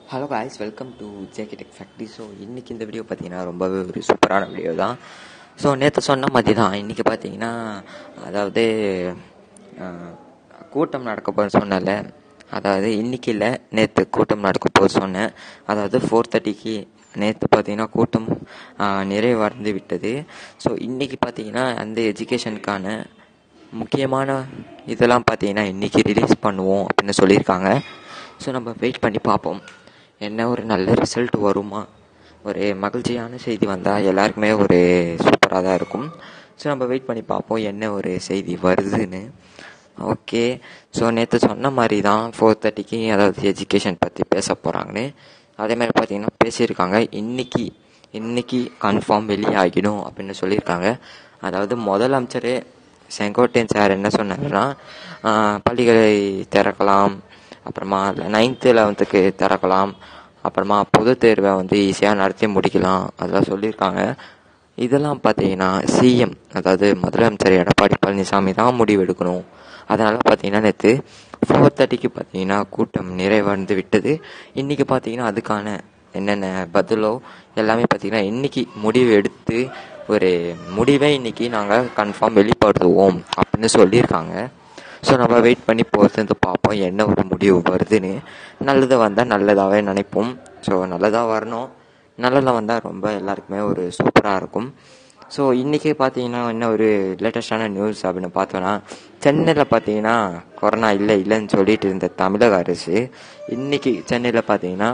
hello guys welcome to JK tech factory so இன்றைக்கி இந்த video பார்த்தீங்கன்னா ரொம்பவே ஒரு சூப்பரான வீடியோ தான் ஸோ நேற்று சொன்ன மாதிரி தான் இன்றைக்கி பார்த்தீங்கன்னா அதாவது அஹ், கூட்டம் நடக்க போகுது சொன்னல அதாவது இன்றைக்கி இல்லை நேற்று கூட்டம் நடக்க போகுது சொன்னேன் அதாவது ஃபோர் தேர்ட்டிக்கு நேற்று பார்த்தீங்கன்னா கூட்டம் அஹ், நிறைவடைந்து விட்டது ஸோ இன்றைக்கி பார்த்தீங்கன்னா அந்த எஜுகேஷனுக்கான முக்கியமான இதெல்லாம் பார்த்தீங்கன்னா இன்றைக்கி ரிலீஸ் பண்ணுவோம் அப்படின்னு சொல்லியிருக்காங்க ஸோ நம்ம வெயிட் பண்ணி பார்ப்போம் என்ன ஒரு நல்ல ரிசல்ட் வருமா ஒரு மகிழ்ச்சியான செய்தி வந்தால் எல்லாருக்குமே ஒரு சூப்பராக தான் இருக்கும் ஸோ நம்ம வெயிட் பண்ணி பார்ப்போம் என்ன ஒரு செய்தி வருதுன்னு ஓகே ஸோ நேற்று சொன்ன மாதிரி தான் ஃபோர் தேர்ட்டிக்கு அதாவது எஜுகேஷன் பற்றி பேச போகிறாங்கன்னு அதே மாதிரி பார்த்தீங்கன்னா பேசியிருக்காங்க இன்னைக்கு இன்னைக்கு கன்ஃபார்ம் வெளியாகிடும் அப்படின்னு சொல்லியிருக்காங்க அதாவது முதலமைச்சரே செங்கோட்டையன் சார் என்ன சொன்னாருன்னா ஆஹ், பள்ளிகளை திறக்கலாம் அப்புறமா நைன்த்து லெவன்த்துக்கு திறக்கலாம் அப்புறமா பொது தேர்வை வந்து ஈஸியாக நடத்தி முடிக்கலாம் அதெல்லாம் சொல்லியிருக்காங்க இதெல்லாம் பார்த்தீங்கன்னா சிஎம் அதாவது முதலமைச்சர் எடப்பாடி பழனிசாமி தான் முடிவெடுக்கணும் அதனால் பார்த்தீங்கன்னா நேற்று ஃபோர் தேர்ட்டிக்கு பார்த்தீங்கன்னா கூட்டம் நிறைவடைந்து விட்டது இன்றைக்கி பார்த்தீங்கன்னா அதுக்கான என்னென்ன பதிலோ எல்லாமே பார்த்தீங்கன்னா இன்னைக்கு முடிவு எடுத்து ஒரு முடிவை இன்னைக்கு நாங்கள் கன்ஃபார்ம் வெளிப்படுத்துவோம் அப்படின்னு சொல்லியிருக்காங்க ஸோ நம்ம வெயிட் பண்ணி பொறுத்து பார்ப்போம் என்ன ஒரு முடிவு வருதுன்னு நல்லது வந்தால் நல்லதாகவே நினைப்போம் ஸோ நல்லதாக வரணும் நல்லதாக வந்தால் ரொம்ப எல்லாருக்குமே ஒரு சூப்பராக இருக்கும் ஸோ இன்றைக்கி பார்த்தீங்கன்னா என்ன ஒரு லேட்டஸ்டான நியூஸ் அப்படின்னு பார்த்தோன்னா சென்னையில் பார்த்தீங்கன்னா கொரோனா இல்லை இல்லைன்னு சொல்லிட்டு இருந்த தமிழக அரசு இன்னைக்கு சென்னையில் பார்த்தீங்கன்னா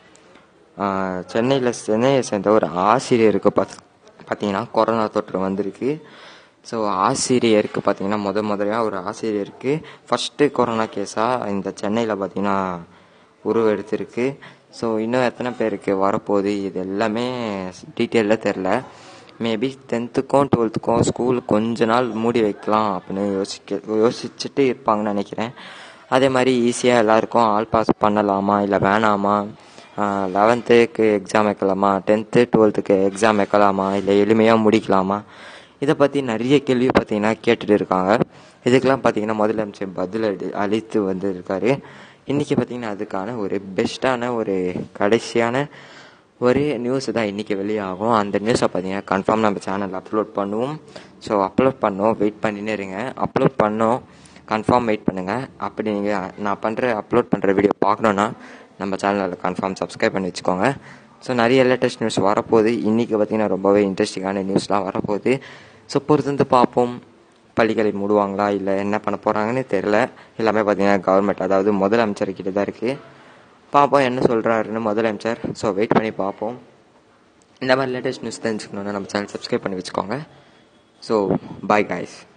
சென்னையில் சென்னையை சேர்ந்த ஒரு ஆசிரியருக்கு பார்த்து பார்த்தீங்கன்னா கொரோனா தொற்று வந்திருக்கு ஸோ ஆசிரியருக்கு பார்த்தீங்கன்னா முத முதலையாக ஒரு ஆசிரியருக்கு ஃபஸ்ட்டு கொரோனா கேஸாக இந்த சென்னையில் பார்த்தீங்கன்னா உருவெடுத்திருக்கு ஸோ இன்னும் எத்தனை பேருக்கு வரப்போகுது இது எல்லாமே டீட்டெயிலில் தெரில மேபி டென்த்துக்கும் டுவெல்த்துக்கும் ஸ்கூல் கொஞ்ச நாள் மூடி வைக்கலாம் அப்படின்னு யோசிக்க யோசிச்சுட்டு இருப்பாங்கன்னு நினைக்கிறேன் அதே மாதிரி ஈஸியாக எல்லாருக்கும் ஆல் பாஸ் பண்ணலாமா இல்லை வேணாமா லெவன்த்துக்கு எக்ஸாம் வைக்கலாமா டென்த்து டுவெல்த்துக்கு எக்ஸாம் வைக்கலாமா இல்லை எளிமையாக முடிக்கலாமா இதை பற்றி நிறைய கேள்வி பார்த்தீங்கன்னா கேட்டுட்டு இருக்காங்க இதுக்கெல்லாம் பார்த்தீங்கன்னா முதலமைச்சர் பதில் அடி அளித்து வந்திருக்காரு இன்றைக்கி பார்த்தீங்கன்னா அதுக்கான ஒரு பெஸ்ட்டான ஒரு கடைசியான ஒரு நியூஸ் தான் இன்றைக்கி வெளியாகும் அந்த நியூஸை பார்த்தீங்கன்னா கன்ஃபார்ம் நம்ம சேனலில் அப்லோட் பண்ணுவோம் ஸோ அப்லோட் பண்ணோம் வெயிட் பண்ணினே இருங்க அப்லோட் பண்ணோம் கன்ஃபார்ம் வெயிட் பண்ணுங்கள் அப்படி நீங்கள் நான் பண்ணுற அப்லோட் பண்ணுற வீடியோ பார்க்கணுன்னா நம்ம சேனலில் கன்ஃபார்ம் சப்ஸ்கிரைப் பண்ணி வச்சுக்கோங்க ஸோ நிறைய லேட்டஸ்ட் நியூஸ் வரப்போகுது இன்றைக்கி பார்த்தீங்கன்னா ரொம்பவே இன்ட்ரெஸ்டிங்கான நியூஸ்லாம் வரப்போகுது ஸோ பொறுத்திருந்து பார்ப்போம் பள்ளிகளை மூடுவாங்களா இல்லை என்ன பண்ண போகிறாங்கன்னு தெரில எல்லாமே பார்த்தீங்கன்னா கவர்மெண்ட் அதாவது முதலமைச்சர்கிட்ட தான் இருக்குது பார்ப்போம் என்ன சொல்கிறாருன்னு முதலமைச்சர் ஸோ வெயிட் பண்ணி பார்ப்போம் இந்த மாதிரி லேட்டஸ்ட் நியூஸ் தெரிஞ்சுக்கணுன்னா நம்ம சேனல் சப்ஸ்கிரைப் பண்ணி வச்சுக்கோங்க ஸோ பாய் காய்ஸ்